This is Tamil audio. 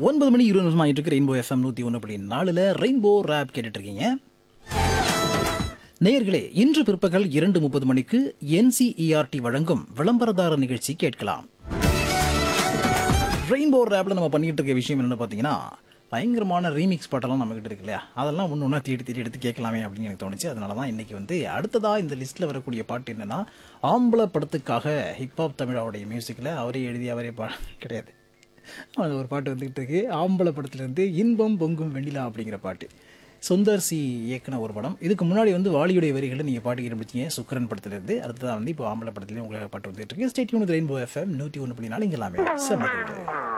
ஒன்பது மணி இருபது நிமிஷம் ஆகிட்டு இருக்கு ரெயின்போ எஃப்எம் நூற்றி ஒன்று புள்ளி நாலில் ரெயின்போ ரேப் கேட்டுட்டு இருக்கீங்க நேயர்களே இன்று பிற்பகல் இரண்டு முப்பது மணிக்கு என்சிஇஆர்டி வழங்கும் விளம்பரதார நிகழ்ச்சி கேட்கலாம் ரெயின்போ ரேப்பில் நம்ம பண்ணிக்கிட்டு இருக்க விஷயம் என்னென்னு பார்த்தீங்கன்னா பயங்கரமான ரீமிக்ஸ் பாட்டெல்லாம் நம்மகிட்ட இருக்கு இல்லையா அதெல்லாம் ஒன்று ஒன்றா தேடி தேடி எடுத்து கேட்கலாமே அப்படின்னு எனக்கு தோணுச்சு அதனால தான் இன்றைக்கி வந்து அடுத்ததாக இந்த லிஸ்ட்டில் வரக்கூடிய பாட்டு என்னென்னா ஆம்பளை படத்துக்காக ஹிப்ஹாப் தமிழாவுடைய மியூசிக்கில் அவரே எழுதி அவரே பா கிடையாது அது ஒரு பாட்டு வந்துக்கிட்டு இருக்கு ஆம்பளை படத்துலேருந்து இன்பம் பொங்கும் வெண்ணிலா அப்படிங்கிற பாட்டு சுந்தர் சி இயக்குன ஒரு படம் இதுக்கு முன்னாடி வந்து வாலியுடைய வரிகளை நீங்கள் பாட்டு கேட்டுப்பிடிச்சிங்க சுக்கரன் படத்துலேருந்து அடுத்ததான் வந்து இப்போ ஆம்பளை படத்துலேயும் உங்களுக்கு பாட்டு வந்துட்டு இருக்கு ஸ்டேட்யூன் ரெயின்போ எஃப்எம் நூற்றி ஒன்று புள்ளி நாலு இங்கே எல்லாமே செம்ம